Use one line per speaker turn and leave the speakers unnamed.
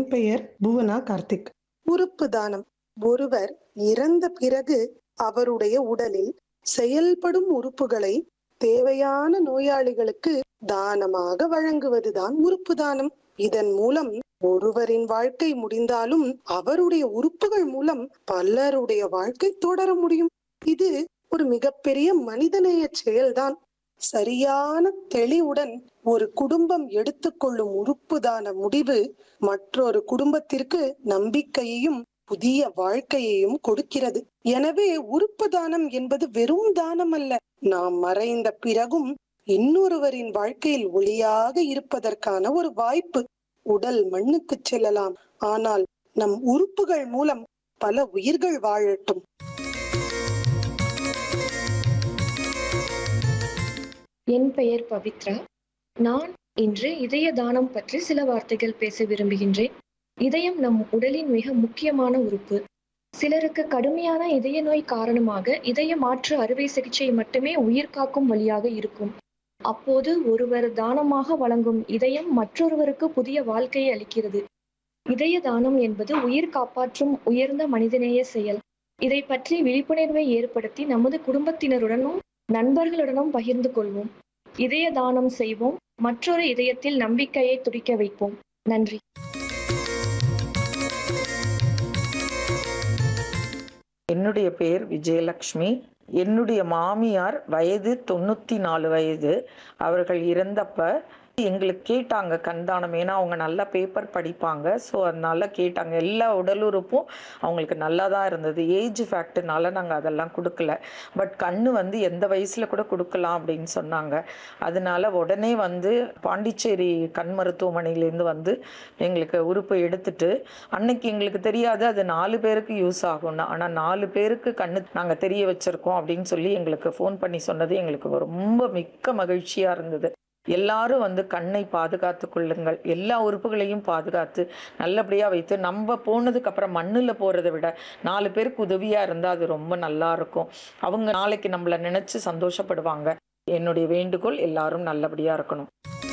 பெயர் புவனா கார்த்திக்
உறுப்பு தானம் ஒருவர் இறந்த பிறகு அவருடைய உடலில் செயல்படும் உறுப்புகளை தேவையான நோயாளிகளுக்கு தானமாக வழங்குவதுதான் உறுப்பு தானம் இதன் மூலம் ஒருவரின் வாழ்க்கை முடிந்தாலும் அவருடைய உறுப்புகள் மூலம் பலருடைய வாழ்க்கை தொடர முடியும் இது ஒரு மிகப்பெரிய மனிதநேய செயல்தான் சரியான தெளிவுடன் ஒரு குடும்பம் எடுத்துக்கொள்ளும் உறுப்பு தான முடிவு மற்றொரு குடும்பத்திற்கு நம்பிக்கையையும் புதிய வாழ்க்கையையும் கொடுக்கிறது எனவே உறுப்பு தானம் என்பது வெறும் தானம் அல்ல நாம் மறைந்த பிறகும் இன்னொருவரின் வாழ்க்கையில் ஒளியாக இருப்பதற்கான ஒரு வாய்ப்பு உடல் மண்ணுக்கு செல்லலாம் ஆனால் நம் உறுப்புகள் மூலம் பல உயிர்கள் வாழட்டும்
என் பெயர் பவித்ரா நான் இன்று இதய தானம் பற்றி சில வார்த்தைகள் பேச விரும்புகின்றேன் இதயம் நம் உடலின் மிக முக்கியமான உறுப்பு சிலருக்கு கடுமையான இதய நோய் காரணமாக இதய மாற்று அறுவை சிகிச்சை மட்டுமே உயிர் காக்கும் வழியாக இருக்கும் அப்போது ஒருவர் தானமாக வழங்கும் இதயம் மற்றொருவருக்கு புதிய வாழ்க்கையை அளிக்கிறது இதய தானம் என்பது உயிர் காப்பாற்றும் உயர்ந்த மனிதநேய செயல் இதை பற்றி விழிப்புணர்வை ஏற்படுத்தி நமது குடும்பத்தினருடனும் நண்பர்களுடனும் பகிர்ந்து கொள்வோம் இதய தானம் செய்வோம் மற்றொரு இதயத்தில் நம்பிக்கையை துடிக்க வைப்போம் நன்றி
என்னுடைய பெயர் விஜயலக்ஷ்மி என்னுடைய மாமியார் வயது தொண்ணூற்றி நாலு வயது அவர்கள் இறந்தப்ப எங்களுக்கு கேட்டாங்க கண்தானம் ஏன்னா அவங்க நல்லா பேப்பர் படிப்பாங்க ஸோ அதனால கேட்டாங்க எல்லா உடல் உறுப்பும் அவங்களுக்கு நல்லா தான் இருந்தது ஏஜ் ஃபேக்ட்னால நாங்கள் அதெல்லாம் கொடுக்கல பட் கண்ணு வந்து எந்த வயசில் கூட கொடுக்கலாம் அப்படின்னு சொன்னாங்க அதனால உடனே வந்து பாண்டிச்சேரி கண் மருத்துவமனையிலேருந்து வந்து எங்களுக்கு உறுப்பு எடுத்துட்டு அன்னைக்கு எங்களுக்கு தெரியாது அது நாலு பேருக்கு யூஸ் ஆகும்னு ஆனால் நாலு பேருக்கு கண்ணு நாங்கள் தெரிய வச்சிருக்கோம் அப்படின்னு சொல்லி எங்களுக்கு ஃபோன் பண்ணி சொன்னது எங்களுக்கு ரொம்ப மிக்க மகிழ்ச்சியாக இருந்தது எல்லாரும் வந்து கண்ணை பாதுகாத்து கொள்ளுங்கள் எல்லா உறுப்புகளையும் பாதுகாத்து நல்லபடியாக வைத்து நம்ம போனதுக்கு அப்புறம் மண்ணில் போகிறத விட நாலு பேருக்கு உதவியாக இருந்தால் அது ரொம்ப நல்லா இருக்கும் அவங்க நாளைக்கு நம்மளை நினச்சி சந்தோஷப்படுவாங்க என்னுடைய வேண்டுகோள் எல்லாரும் நல்லபடியாக இருக்கணும்